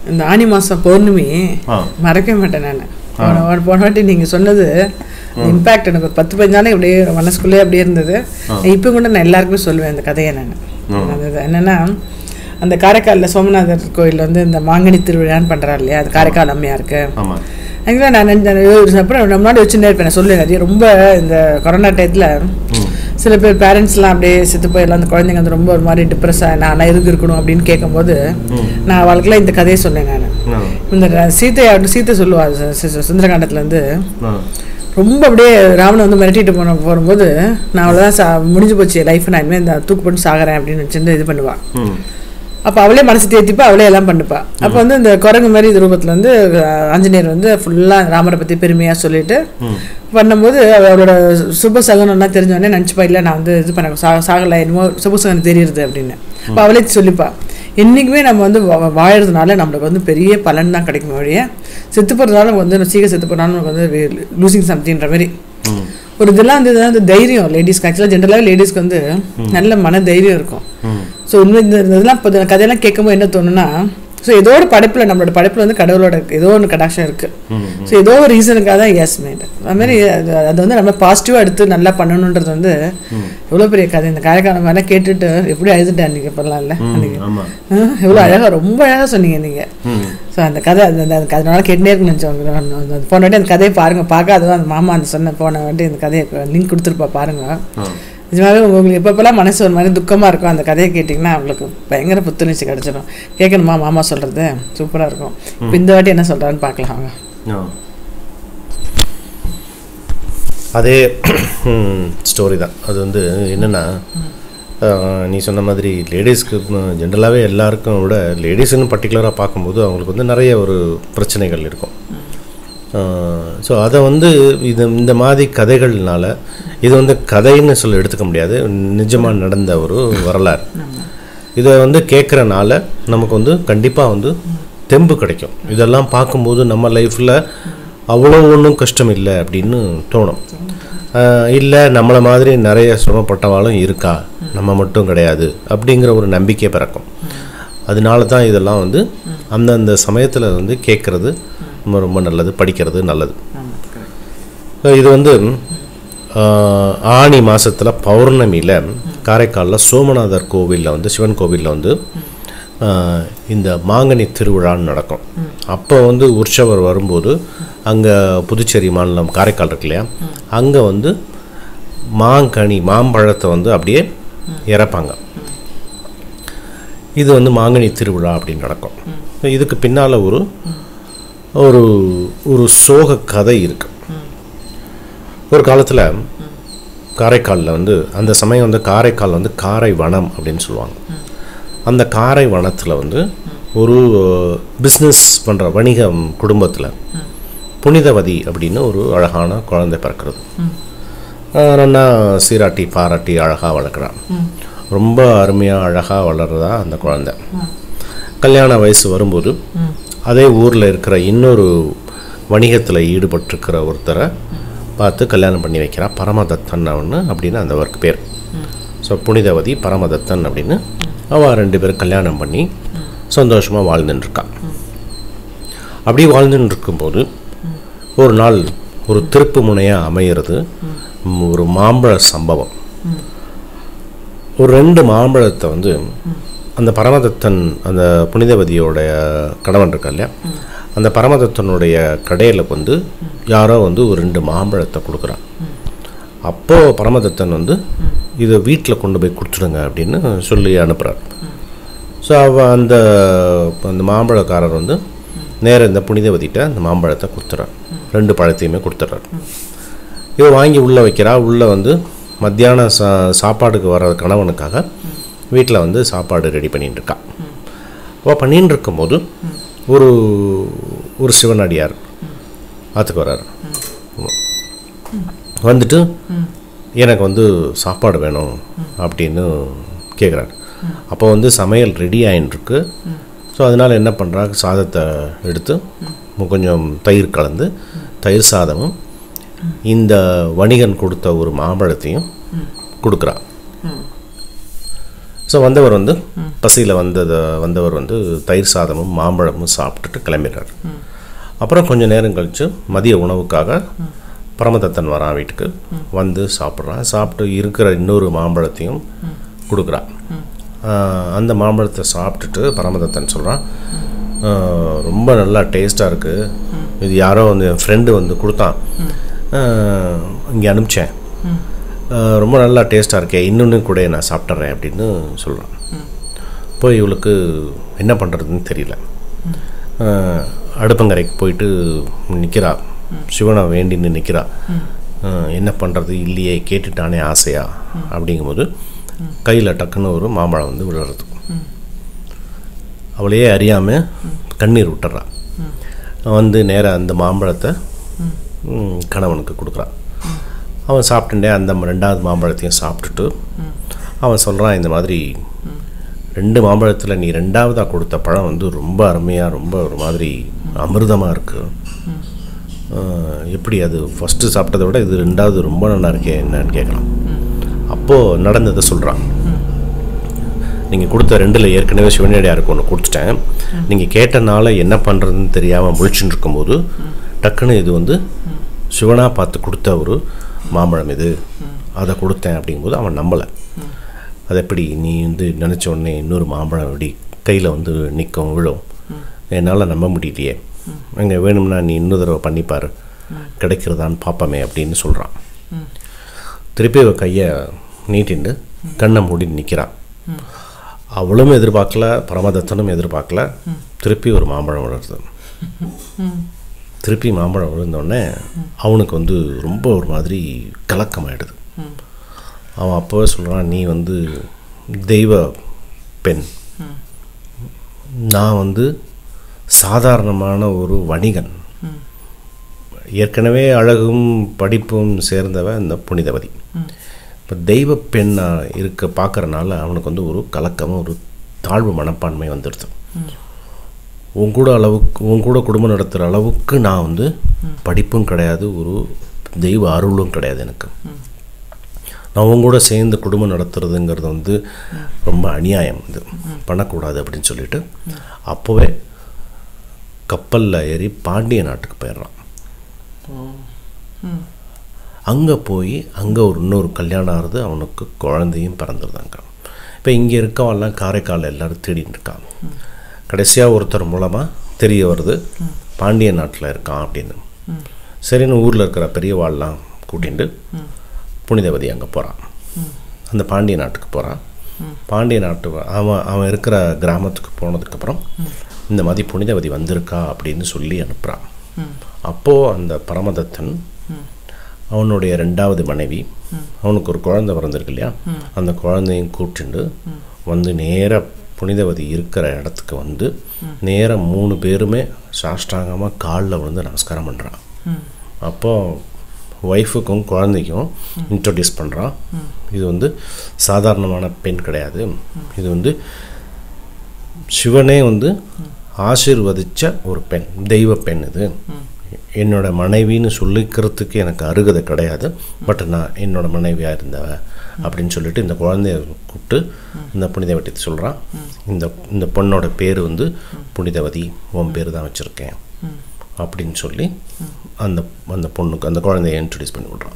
இந்த ஆனி மாதம் பௌர்ணமி ஆ மறக்கவே மாட்டேன் நான் போன வா- போன வாட்டி நீங்கள் சொன்னது இம்பேக்ட் எனக்கு ஒரு பத்து பதினஞ்சு நாளைக்கு அப்படியே மனசுக்குள்ளேயே அப்படியே இருந்தது இப்போ கூட நான் எல்லாருக்குமே சொல்லுவேன் இந்த கதையை நான் அது என்னென்னா அந்த காரைக்காலில் சோமநாதர் கோயிலில் வந்து இந்த மாங்கனி திருவிழான்னு பண்ணுறாரு இல்லையா அது காரைக்கால் அம்மையாருக்கு ஆமாம் ஆக்சுவலாக நான் நினைச்சேன் அப்புறம் நம்ம முன்னாடி வச்சுட்டே இருப்பேன் நான் சொல்லுவேன் நிறைய ரொம்ப இந்த கொரோனா டயத்தில் சில பேர் பேரண்ட்ஸ்லாம் அப்படியே செத்து போயிடலாம் அந்த குழந்தைங்க வந்து ரொம்ப ஒரு மாதிரி டிப்ரெஸ்ஸாக நான் இருந்திருக்கணும் அப்படின்னு கேட்கும்போது நான் அவளுக்குலாம் இந்த கதையை சொன்னேன் நான் ஆ இந்த ர- சீத்தை சீத்தை சொல்லுவா சு- சு- சுந்தரகாண்டத்துல இருந்து ஆ ரொம்ப அப்படியே ராவணன் வந்து மிரட்டிட்டு போன போகும்போது நான் அவ்வளோதான் சா முடிஞ்சு போச்சு லைஃப் நான் இனிமேல் இந்த தூக்கு போட்டு சாகிறேன் அப்படின்னு வச்சுருந்து இது பண்ணுவா ம் அப்போ அவளே மனசு தேத்திப்பா அவளே எல்லாம் பண்ணுப்பா அப்போ வந்து இந்த குரங்கு மாதிரி இது ரூபத்தில் வந்து அஹ், ஆஞ்சநேயர் வந்து ஃபுல்லாக ராமரை பற்றி பெருமையாக சொல்லிட்டு பண்ணும்போது அவ- அவளோட சுப சகனம்லாம் தெரிஞ்சவொடனே நினச்சிப்பா இல்லை நான் வந்து இது பண்ண சா சாகலை என்னமோ சுப சகனம் தெரியுது அப்படின்னு அப்போ அவளே சொல்லிப்பா என்றைக்குமே நம்ம வந்து வா- வாழறதுனால நம்மளுக்கு வந்து பெரிய பலன் தான் கிடைக்கும் வழிய செத்து போகிறதுனால நமக்கு வந்து சீக்கிரம் செத்து போகிறனால நமக்கு வந்து லூசிங் சம்திங்ன்ற மாதிரி ம் ஒரு இதெல்லாம் வந்து இதெல்லாம் வந்து தைரியம் லேடிஸ்க்கு ஆக்சுவலாக ஜென்ரலாகவே லேடிஸ்க்கு வந்து நல்ல மன தைரியம் இருக்கும் ம் ஸோ உண்மை இந்த இந்த இதெல்லாம் இப்போ இந்த கதையெல்லாம் கேட்கும்போது என்ன தோணுன்னா ஸோ ஏதோ ஒரு படைப்பில் நம்மளோட படைப்பில் வந்து கடவுளோட ஏதோ ஒன்று கடாட்சம் இருக்குது ம் ஸோ ஏதோ ஒரு ரீசனுக்காக தான் எஸ் மேட் அது மாதிரி அது அது வந்து நம்ம பாசிட்டிவாக எடுத்து நல்லா பண்ணணுன்றது வந்து எவ்வளோ பெரிய கதை இந்த காரைக்காலம் மாதிரிலாம் கேட்டுட்டு எப்படி அழுதுட்டேன் அன்றைக்கி இப்போல்லாம் இல்லை அன்றைக்கி ஆமாம் எவ்வளோ அழகாக ரொம்ப அழகாக சொன்னீங்க நீங்கள் ம் ஸோ அந்த கதை அந்த அந்த அந்த அதனால கேட்டுனே இருக்குன்னு நினச்சோம் போன வாட்டி அந்த கதையை பாருங்கள் பார்க்காதவா அந்த மாமா அந்த சொன்ன போன வாட்டி அந்த கதையை லிங்க் கொடுத்துருப்பா பாருங்கள் ஆ நிஜமாவே உங்களுக்கு எப்பப்பெல்லாம் மனசு ஒரு மாதிரி துக்கமாக இருக்கும் அந்த கதையை கேட்டிங்கன்னா உங்களுக்கு பயங்கர புத்துணர்ச்சி கிடச்சிடும் கேட்கணுமா மாமா சொல்கிறது சூப்பராக இருக்கும் இப்போ இந்த வாட்டி என்ன சொல்கிறான்னு பார்க்கலாம் வாங்க ஆ. அதே ஸ்டோரி தான் அது வந்து என்னென்னா நீ சொன்ன மாதிரி லேடிஸ்க்கு ஜென்ரலாகவே எல்லாருக்கும் விட லேடிஸ்னு பர்டிகுலராக பார்க்கும்போது அவங்களுக்கு வந்து நிறைய ஒரு பிரச்சனைகள் இருக்கும் ஸோ அதை வந்து இது இந்த மாதிரி கதைகள்னால இது வந்து கதைன்னு சொல்ல எடுத்துக்க முடியாது நிஜமாக நடந்த ஒரு வரலாறு இதை வந்து கேட்குறனால நமக்கு வந்து கண்டிப்பாக வந்து தெம்பு கிடைக்கும் இதெல்லாம் பார்க்கும்போது நம்ம லைஃப்பில் அவ்வளோ ஒன்றும் கஷ்டம் இல்லை அப்படின்னு தோணும் இல்லை நம்மளை மாதிரி நிறைய சிரமப்பட்டவாளும் இருக்கா நம்ம மட்டும் கிடையாது அப்படிங்கிற ஒரு நம்பிக்கை பிறக்கும் அதனால தான் இதெல்லாம் வந்து அந்தந்த சமயத்தில் வந்து கேட்குறது ரொம்ப ரொம்ப நல்லது படிக்கிறது நல்லது இது வந்து ஆஹ், ஆனி மாதத்தில் பௌர்ணமியில் காரைக்காலில் சோமநாதர் கோவிலில் வந்து சிவன் கோவிலில் வந்து ஆஹ், இந்த மாங்கனி திருவிழான்னு நடக்கும் அப்போ வந்து உற்சவர் வரும்போது அங்கே புதுச்சேரி மாநிலம் காரைக்கால் இருக்கு இல்லையா அங்கே வந்து மாங்கனி மாம்பழத்தை வந்து அப்படியே இறப்பாங்க இது வந்து மாங்கனி திருவிழா அப்படின்னு நடக்கும் இதுக்கு பின்னால் ஒரு ஒரு ஒரு சோக கதை இருக்கு ஒரு காலத்தில் காரைக்காலில் வந்து அந்த சமயம் வந்து காரைக்கால் வந்து காரை வனம் அப்படின்னு சொல்லுவாங்க அந்த காரை வனத்தில் வந்து ஒரு பிஸ்னஸ் பண்ணுற வணிகம் குடும்பத்தில் புனிதவதி அப்படின்னு ஒரு அழகான குழந்தை பிறக்கிறது ஆஹ் நல்லா சீராட்டி பாராட்டி அழகாக வளர்க்குறான் ரொம்ப அருமையாக அழகாக வளர்றதா அந்த குழந்தை கல்யாண வயசு வரும்போது அதே ஊரில் இருக்கிற இன்னொரு வணிகத்தில் ஈடுபட்டிருக்கிற ஒருத்தரை பார்த்து கல்யாணம் பண்ணி வைக்கிறா பரமதத்தன் அவனு அப்படின்னு அந்த அவருக்கு பேர் ஸோ புனிதவதி பரமதத்தன் அப்படின்னு அவள் ரெண்டு பேரும் கல்யாணம் பண்ணி சந்தோஷமாக வாழ்ந்துன்னு இருக்கா அப்படி வாழ்ந்துன்னு இருக்கும்போது ஒரு நாள் ஒரு திருப்பு முனையாக அமையிறது ம், ஒரு மாம்பழ சம்பவம் ஒரு ரெண்டு மாம்பழத்தை வந்து அந்த பரமதத்தன் அந்த புனிதவதியோடைய கணவன் இருக்கா இல்லையா அந்த பரமதத்தனுடைய கடையில் வந்து யாரோ வந்து ஒரு ரெண்டு மாம்பழத்தை கொடுக்குறான் அப்போது பரமதத்தன் வந்து இதை வீட்டில் கொண்டு போய் கொடுத்துடுங்க அப்படின்னு சொல்லி அனுப்புகிறார் ஸோ அவ அந்த அந்த மாம்பழக்காரர் வந்து நேரா இந்த புனிதவதிட்ட அந்த மாம்பழத்தை கொடுத்துறார் ரெண்டு பழத்தையுமே கொடுத்துட்றார் இவ வாங்கி உள்ளே வைக்கிறா உள்ளே வந்து மத்தியானம் சா சாப்பாடுக்கு வர கணவனுக்காக வீட்டில் வந்து சாப்பாடு ரெடி பண்ணிட்டு இருக்கா அவள் பண்ணின்னு இருக்கும்போது ஒரு ஒரு சிவனடியார் ஆற்றுக்கு வர்றாரு வந்துட்டு எனக்கு வந்து சாப்பாடு வேணும் அப்படின்னு கேட்குறாரு அப்போ வந்து சமையல் ரெடி ஆயின்ட்டுருக்கு ஸோ அதனால் என்ன பண்ணுறா சாதத்தை எடுத்து கொஞ்சம் தயிர் கலந்து தயிர் சாதமும் இந்த வணிகன் கொடுத்த ஒரு மாம்பழத்தையும் கொடுக்குறா ஸோ வந்தவர் வந்து பசியில் வந்தது வந்தவர் வந்து தயிர் சாதமும் மாம்பழமும் சாப்பிட்டுட்டு கிளம்பிடுறார் அப்புறம் கொஞ்ச நேரம் கழித்து மதிய உணவுக்காக பரமதத்தன் வரான் வீட்டுக்கு வந்து சாப்பிட்றான் சாப்பிட்டு இருக்கிற இன்னொரு மாம்பழத்தையும் கொடுக்குறான் ஆஹ் அந்த மாம்பழத்தை சாப்பிட்டுட்டு பரமதத்தன் சொல்கிறான் ரொம்ப நல்லா டேஸ்ட்டாக இருக்குது இது யாரோ வந்து என் ஃப்ரெண்டு வந்து கொடுத்தான் இங்கே அனுப்பிச்சேன் ஆஹ் ரொம்ப நல்லா டேஸ்ட்டாக இருக்கே இன்னொன்று கூட நான் சாப்பிட்றேன் அப்படின்னு சொல்கிறான் போய் இவளுக்கு என்ன பண்ணுறதுன்னு தெரியல ஆஹ் அடுப்பங்கரைக்கு போயிட்டு நிற்கிறா சிவனை வேண்டின்னு நிற்கிறா என்ன பண்ணுறது இல்லையே கேட்டுட்டானே ஆசையா அப்படிங்கும்போது கையில் டக்குன்னு ஒரு மாம்பழம் வந்து விழுறது அவளையே அறியாமல் கண்ணீர் விட்டுறா வந்து நேராக அந்த மாம்பழத்தை ம், கணவனுக்கு கொடுக்குறான் அவன் சாப்பிட்டுட்டே அந்த ரெண்டாவது மாம்பழத்தையும் சாப்பிட்டுட்டு அவன் சொல்கிறான் இந்த மாதிரி ரெண்டு மாம்பழத்தில் நீ ரெண்டாவதாக கொடுத்த பழம் வந்து ரொம்ப அருமையாக ரொம்ப ஒரு மாதிரி அமிர்தமாக இருக்குது எப்படி அது ஃபஸ்ட்டு சாப்பிட்டதை விட இது ரெண்டாவது ரொம்ப நல்லா இருக்கே என்னன்னு கேட்கலாம் அப்போது நடந்ததை சொல்கிறான் நீங்கள் கொடுத்த ரெண்டில் ஏற்கனவே சிவனடியாருக்கு ஒன்று கொடுத்துட்டேன் நீங்கள் கேட்டனால என்ன பண்ணுறதுன்னு தெரியாமல் முழிச்சுட்டு இருக்கும்போது டக்குன்னு இது வந்து சிவனாக பார்த்து கொடுத்த ஒரு மாம்பழம் இது அதை கொடுத்தேன் அப்படிங்கும்போது அவன் நம்பலை அது எப்படி நீ வந்து நினச்ச உடனே இன்னொரு மாம்பழம் அப்படி கையில் வந்து நிற்கும் விழும் என்னால் நம்ப முடியலையே அங்கே வேணும்னா நீ இன்னொரு தடவை பண்ணிப்பார் கிடைக்கிறதான்னு பார்ப்போமே அப்படின்னு சொல்கிறான் திருப்பி அவ கையை நீட்டிண்டு கண்ணை மூடி நிற்கிறான் அவளும் எதிர்பார்க்கல பரமதத்தனும் எதிர்பார்க்கல திருப்பி ஒரு மாம்பழம் விழுறது திருப்பி மாம்பழம் விழுந்தோடனே அவனுக்கு வந்து ரொம்ப ஒரு மாதிரி கலக்கமாயிடுது அவன் அப்போவே சொல்கிறான் நீ வந்து தெய்வ பெண் நான் வந்து சாதாரணமான ஒரு வணிகன் ஏற்கனவே அழகும் படிப்பும் சேர்ந்தவன் இந்த புனிதவதி இப்போ தெய்வ பெண்ணாக இருக்க பார்க்கறனால அவனுக்கு வந்து ஒரு கலக்கமும் ஒரு தாழ்வு மனப்பான்மை வந்துடுது உன் கூட அளவுக்கு உன் கூட குடும்பம் நடத்துகிற அளவுக்கு நான் வந்து படிப்பும் கிடையாது ஒரு தெய்வ அருளும் கிடையாது எனக்கு நான் உன் கூட சேர்ந்து குடும்பம் நடத்துறதுங்கிறது வந்து ரொம்ப அநியாயம் இது பண்ணக்கூடாது அப்படின்னு சொல்லிட்டு அப்போவே கப்பலில் ஏறி பாண்டிய நாட்டுக்கு போயிடுறான் அங்கே போய் அங்கே ஒரு இன்னொரு கல்யாணம் ஆகுது அவனுக்கு குழந்தையும் பிறந்துருதாங்க இப்போ இங்கே இருக்கவெல்லாம் காரைக்கால் எல்லாரும் தேடிட்டு இருக்காங்க கடைசியாக ஒருத்தர் மூலமாக தெரிய வருது பாண்டிய நாட்டில் இருக்கான் அப்படின்னு சரின்னு ஊரில் இருக்கிற பெரியவாள்லாம் கூட்டிட்டு புனிதவதி அங்கே போகிறான் அந்த பாண்டிய நாட்டுக்கு போகிறான் பாண்டிய நாட்டு அவன் அவன் இருக்கிற கிராமத்துக்கு போனதுக்கப்புறம் இந்த மாதிரி புனிதவதி வந்திருக்கா அப்படின்னு சொல்லி அனுப்புகிறான் அப்போது அந்த பரமதத்தன் அவனுடைய ரெண்டாவது மனைவி அவனுக்கு ஒரு குழந்தை பிறந்திருக்கு இல்லையா அந்த குழந்தையும் கூட்டிண்டு வந்து நேராக புனிதவதி இருக்கிற இடத்துக்கு வந்து நேராக மூணு பேருமே சாஷ்டாங்கமாக காலில் விழுந்து நமஸ்காரம் பண்ணுறான் அப்போது ஒய்ஃபுக்கும் குழந்தைக்கும் இன்ட்ரடியூஸ் பண்ணுறான் இது வந்து சாதாரணமான பெண் கிடையாது இது வந்து சிவனே வந்து ஆசீர்வதிச்ச ஒரு பெண் தெய்வ பெண் இது என்னோட மனைவின்னு சொல்லிக்கிறதுக்கு எனக்கு அருகதை கிடையாது பட் நான் என்னோட மனைவியாக இருந்தவ அப்படின்னு சொல்லிட்டு இந்த குழந்தைய கூப்பிட்டு இந்த புனிதவதி சொல்கிறான் இந்த இந்த பொண்ணோட பேர் வந்து புனிதவதி உன் பேர் தான் வச்சுருக்கேன் அப்படின்னு சொல்லி அந்த அந்த பொண்ணுக்கு அந்த குழந்தைய இன்ட்ரடியூஸ் பண்ணி விட்றான்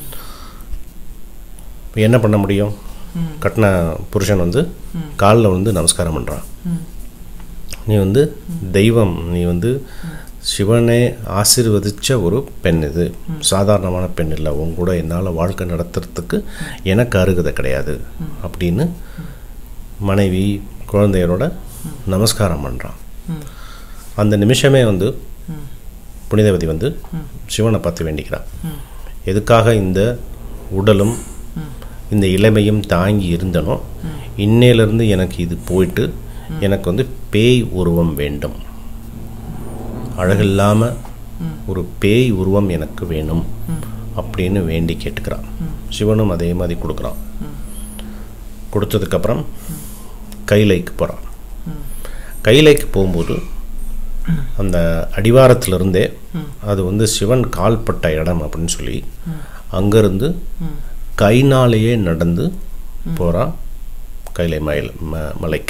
இப்போ என்ன பண்ண முடியும் கட்டின புருஷன் வந்து காலில் வந்து நமஸ்காரம் பண்ணுறான் நீ வந்து தெய்வம் நீ வந்து சிவனே ஆசீர்வதிச்ச ஒரு பெண் இது சாதாரணமான பெண் இல்லை உன் கூட என்னால் வாழ்க்கை நடத்துறதுக்கு எனக்கு அருகதை கிடையாது அப்படின்னு மனைவி குழந்தையரோட நமஸ்காரம் பண்ணுறான் அந்த நிமிஷமே வந்து புனிதவதி வந்து சிவனை பார்த்து வேண்டிக்கிறான் எதுக்காக இந்த உடலும் இந்த இளமையும் தாங்கி இருந்தனோ இன்னையிலேருந்து எனக்கு இது போயிட்டு எனக்கு வந்து பேய் உருவம் வேண்டும் அழகில்லாமல் ஒரு பேய் உருவம் எனக்கு வேணும் அப்படின்னு வேண்டி கேட்டுக்கிறான் சிவனும் அதே மாதிரி கொடுக்குறான் கொடுத்ததுக்கப்புறம் கைலைக்கு போகிறான் கைலைக்கு போகும்போது அந்த அடிவாரத்திலிருந்தே அது வந்து சிவன் கால்பட்ட இடம் அப்படின்னு சொல்லி அங்கேருந்து கைனாலேயே நடந்து போகிறான் கைலை மயில் ம மலைக்கு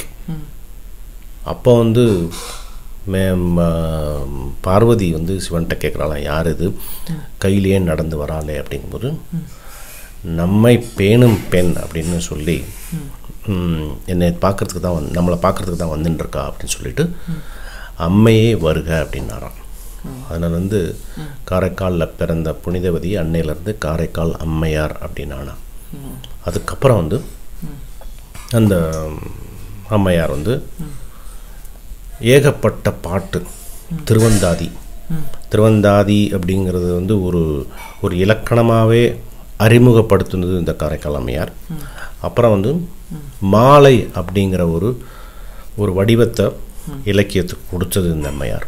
அப்போ வந்து மே ம- பார்வதி வந்து சிவன்கிட்ட கேட்குறாளாம் யார் இது கையிலேயே நடந்து வராளே அப்படிங்கும்போது நம்மை பேணும் பெண் அப்படின்னு சொல்லி ம், என்னை பார்க்கறதுக்கு தான் வந்து நம்மளை பார்க்கறதுக்கு தான் வந்துன்னு இருக்கா அப்படின்னு சொல்லிட்டு அம்மையே வருக அப்படின்னாராம் அதனால் வந்து காரைக்காலில் பிறந்த புனிதவதி அன்னையிலேருந்து காரைக்கால் அம்மையார் அப்படின்னானா அதுக்கப்புறம் வந்து அந்த அம்மையார் வந்து ஏகப்பட்ட பாட்டு திருவந்தாதி திருவந்தாதி அப்படிங்கிறது வந்து ஒரு ஒரு இலக்கணமாகவே அறிமுகப்படுத்துனது இந்த காரைக்கால் அம்மையார் அப்புறம் வந்து மாலை அப்படிங்கிற ஒரு ஒரு வடிவத்தை இலக்கியத்துக்கு கொடுத்தது இந்த அம்மையார்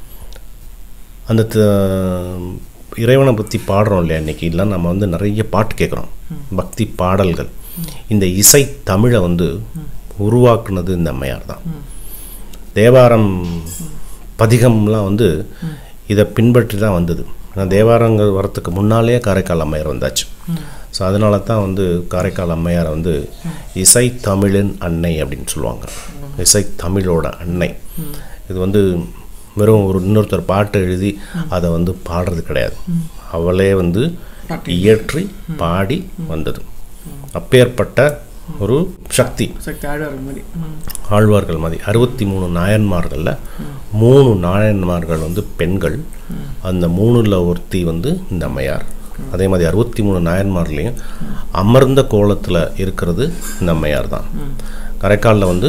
அந்த த- இறைவனை பற்றி பாடுறோம் இல்லையா இன்னைக்கு இல்லை நம்ம வந்து நிறைய பாட்டு கேட்குறோம் பக்தி பாடல்கள் இந்த இசை தமிழை வந்து உருவாக்குனது இந்த அம்மையார் தான் தேவாரம் பதிகம்லாம் வந்து இதை பின்பற்றி தான் வந்தது ஏன்னா தேவாரங்கள் வரத்துக்கு முன்னாலே காரைக்கால் அம்மையார் வந்தாச்சு ஸோ அதனால தான் வந்து காரைக்கால் அம்மையாரை வந்து இசை தமிழின் அன்னை அப்படின்னு சொல்லுவாங்க இசை தமிழோட அன்னை இது வந்து வெறும் ஒரு இன்னொருத்தர் பாட்டு எழுதி அதை வந்து பாடுறது கிடையாது அவளே வந்து இயற்றி பாடி வந்தது அப்பேற்பட்ட ஒரு சக்தி சக்தி ஆழ்வார் மாதிரி ம். ஆழ்வார்கள் மாதிரி அறுபத்தி மூணு நாயன்மார்களில் மூணு நாயன்மார்கள் வந்து பெண்கள் அந்த மூணுல ஒருத்தி வந்து இந்த அம்மையார் அதே மாதிரி அறுபத்தி மூணு நாயன்மார்லேயும் அமர்ந்த கோலத்தில் இருக்கிறது இந்த அம்மையார் தான் காரைக்காலில் வந்து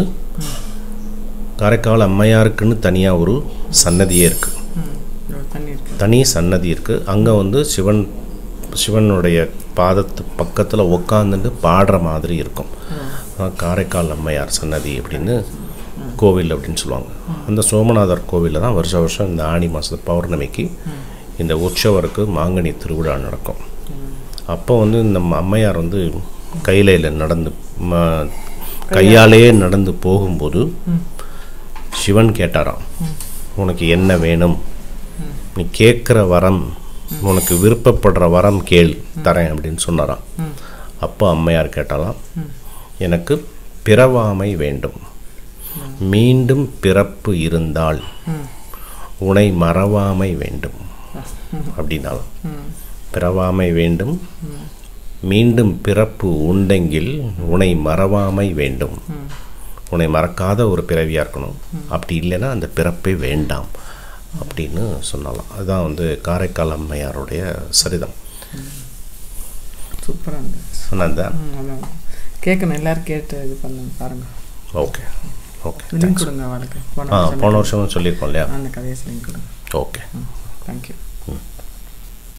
காரைக்கால் அம்மையாருக்குன்னு தனியாக ஒரு சன்னதியே இருக்குது ம். இதோ தண்ணி இருக்கு தனி சன்னதி இருக்குது அங்கே வந்து சிவன் சிவனுடைய பாதத்து பக்கத்தில் உக்காந்துட்டு பாடுற மாதிரி இருக்கும் அதான் காரைக்கால் அம்மையார் சன்னதி அப்படின்னு கோவில் அப்படின்னு சொல்லுவாங்க அந்த சோமநாதர் கோவிலில் தான் வருஷ வருஷம் இந்த ஆணி மாதத்து பௌர்ணமிக்கு இந்த உற்சவருக்கு மாங்கனி திருவிழா நடக்கும் அப்போ வந்து இந்த ம- அம்மையார் வந்து கையிலையில் நடந்து ம- கையாலேயே நடந்து போகும்போது சிவன் கேட்டாராம் உனக்கு என்ன வேணும் நீ கேட்குற வரம் உனக்கு விருப்பப்படுற வரம் கேள் தரேன் அப்படின்னு சொன்னாராம் அப்போ அம்மையார் கேட்டாலாம் எனக்கு பிறவாமை வேண்டும் மீண்டும் பிறப்பு இருந்தால் உனை மறவாமை வேண்டும் அப்படின்னாலும் பிறவாமை வேண்டும் மீண்டும் பிறப்பு உண்டெங்கில் உனை மறவாமை வேண்டும் உன்னை மறக்காத ஒரு பிறவியாக இருக்கணும் அப்படி இல்லைன்னா அந்த பிறப்பே வேண்டாம் அப்படின்னு சொல்லலாம் அதுதான் வந்து காரைக்கால் அம்மையாருடைய சரிதம் சூப்பராக இருந்தது சொன்னதுதான் ம் அதான் கேட்கணும் எல்லாரும் கேட்டு இது பண்ணுங்க பாருங்க ஓகே ஓகே லிங்க் கொடுங்க அவளுக்கு போன ஆ வருஷம் போன வருஷமும் சொல்லியிருக்கோம் இல்லையா அந்த கதையை லிங்க் கொடுங்க ஓகே ம் தேங்க்யூ